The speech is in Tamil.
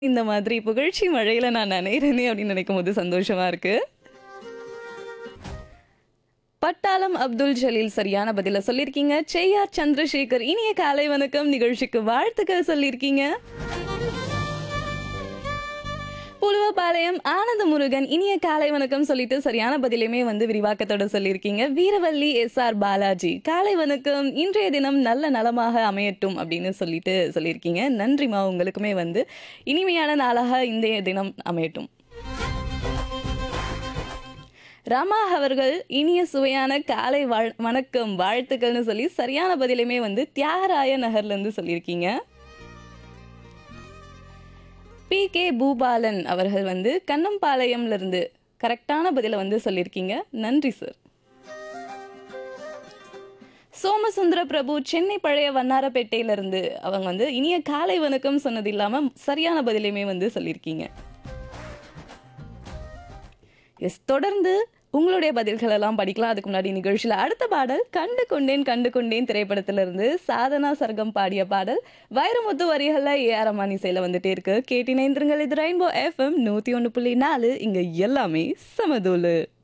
இந்த மாதிரி புகழ்ச்சி மழையில நான் நனையிறேனே அப்படின்னு நினைக்கும்போது சந்தோஷமா இருக்கு. பட்டாளம் அப்துல் ஜலீல் சரியான பதில சொல்லியிருக்கீங்க. செய்யார் சந்திரசேகர் இனிய காலை வணக்கம் நிகழ்ச்சிக்கு வாழ்த்துக்கள் சொல்லியிருக்கீங்க. புலுவபாளையம் ஆனந்த முருகன் இனிய காலை வணக்கம் சொல்லிட்டு சரியான பதிலையுமே வந்து விரிவாக்கத்தோட சொல்லியிருக்கீங்க. வீரவல்லி எஸ் ஆர் பாலாஜி காலை வணக்கம் இன்றைய தினம் நல்ல நலமாக அமையட்டும் அப்படின்னு சொல்லிட்டு சொல்லியிருக்கீங்க. நன்றிமா உங்களுக்குமே வந்து இனிமையான நாளாக இன்றைய தினம் அமையட்டும். ரமா அவர்கள் இனிய சுவையான காலை வாழ் வணக்கம் வாழ்த்துக்கள்னு சொல்லி சரியான பதிலையுமே வந்து தியாகராய நகர்ல இருந்து சொல்லியிருக்கீங்க. பி கே பூபாலன் அவர்கள் வந்து கண்ணம்பாளையம்ல இருந்து கரெக்டான பதில வந்து சொல்லியிருக்கீங்க. நன்றி சார். சோமசுந்தர பிரபு சென்னை பழைய வண்ணாரப்பேட்டையில இருந்து அவங்க வந்து இனிய காலை வணக்கம் சொன்னது இல்லாம சரியான பதிலையுமே வந்து சொல்லியிருக்கீங்க. எஸ் தொடர்ந்து உங்களுடைய பதில்கள் எல்லாம் படிக்கலாம். அதுக்கு முன்னாடி நிகழ்ச்சியில அடுத்த பாடல் கண்டு கொண்டேன் கண்டு கொண்டேன் திரைப்படத்திலிருந்து சாதனா சர்க்கம் பாடிய பாடல் வைரமுத்து வரிகள்ல ஏ ஆர் ரஹ்மான் இசையில வந்துட்டே இருக்கு. கேட்டினைந்திருங்கள் இது ரெயின்போ எஃப்எம் 101.4 இங்க எல்லாமே சமதூளு.